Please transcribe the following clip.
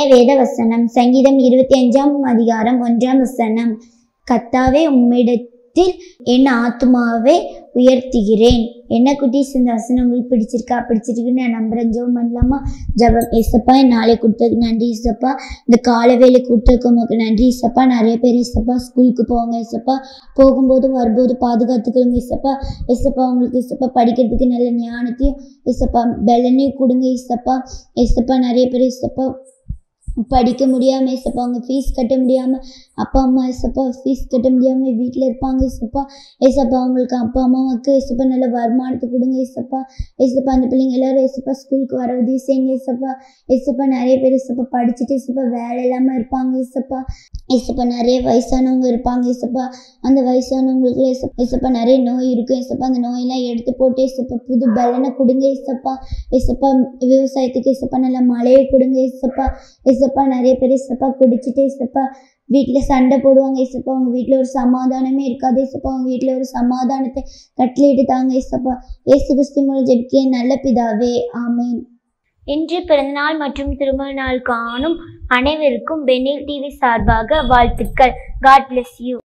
வேத வசனம் சங்கீதம் இருபத்தி அஞ்சாம் அதிகாரம் ஒன்றாம் வசனம் கத்தாவே உம்மிடத்தில் என் ஆத்மாவை உயர்த்துகிறேன் என்ன குட்டீஸ் இந்த வசனம் உங்களுக்கு பிடிச்சிருக்கா பிடிச்சிருக்குன்னு நான் நம்புறேன் ஜோம் பண்ணலாமா ஜபம் ஏசப்பா நாளை கொடுத்ததுக்கு நன்றி ஏசப்பா இந்த காலவேலை கொடுத்ததுக்கு உங்களுக்கு நன்றி ஏசப்பா நிறைய பேர் ஏசப்பா ஸ்கூலுக்கு போவாங்க ஏசப்பா போகும்போதும் வரும்போது பாதுகாத்துக்கோங்க ஏசப்பா ஏசப்பா உங்களுக்கு ஏசப்பா படிக்கிறதுக்கு நல்ல ஞானத்தையும் ஏசப்பா பெலனையும் கொடுங்க ஏசப்பா ஏசப்பா நிறைய பேர் ஏசப்பா படிக்க முடியாமல் ஏசப்பா அவங்க ஃபீஸ் கட்ட முடியாமல் அப்பா அம்மா ஏசப்பா ஃபீஸ் கட்ட முடியாமல் வீட்டில் இருப்பாங்க ஏசப்பா ஏசப்பா அவங்களுக்கு அப்பா அம்மாவுக்கு ஏசப்பா நல்ல வருமானத்தை கொடுங்க ஏசப்பா ஏசப்பா அந்த பிள்ளைங்க எல்லாரும் ஏசப்பா ஸ்கூலுக்கு வர உதவி செய்யுங்க ஏசப்பா ஏசப்பா நிறைய பேர் ஏசப்பா படிச்சுட்டு ஏசப்பா வேலை இல்லாமல் இருப்பாங்க ஏசப்பா ஏசப்பா நிறைய வயசானவங்க இருப்பாங்க ஏசப்பா அந்த வயசானவங்களுக்கு ஏசப்பா ஏசப்பா நிறைய நோய் இருக்கும் ஏசப்பா அந்த நோயெல்லாம் எடுத்து போட்டு ஏசப்பா புது பலனை கொடுங்க ஏசப்பா ஏசப்பா விவசாயத்துக்கு ஏசப்பா நல்ல மழையை கொடுங்க ஏசப்பா ஏசப்பா நிறைய பேர் ஏசப்பா குடிச்சிட்டு ஏசப்பா வீட்டில் சண்டை போடுவாங்க ஏசப்பா அவங்க வீட்டில் ஒரு சமாதானமே இருக்காது ஏசப்பா அவங்க வீட்டில் ஒரு சமாதானத்தை கட்டளையிட்டு தாங்க ஏசப்பா ஏசு கிறிஸ்து மூலம் ஜெபிக்க நல்ல பிதாவே ஆமேன் இன்று பிறந்தநாள் மற்றும் திருமண நாள் காணும் அனைவருக்கும் பெனில் டிவி சார்பாக வாழ்த்துக்கள் காட் bless யூ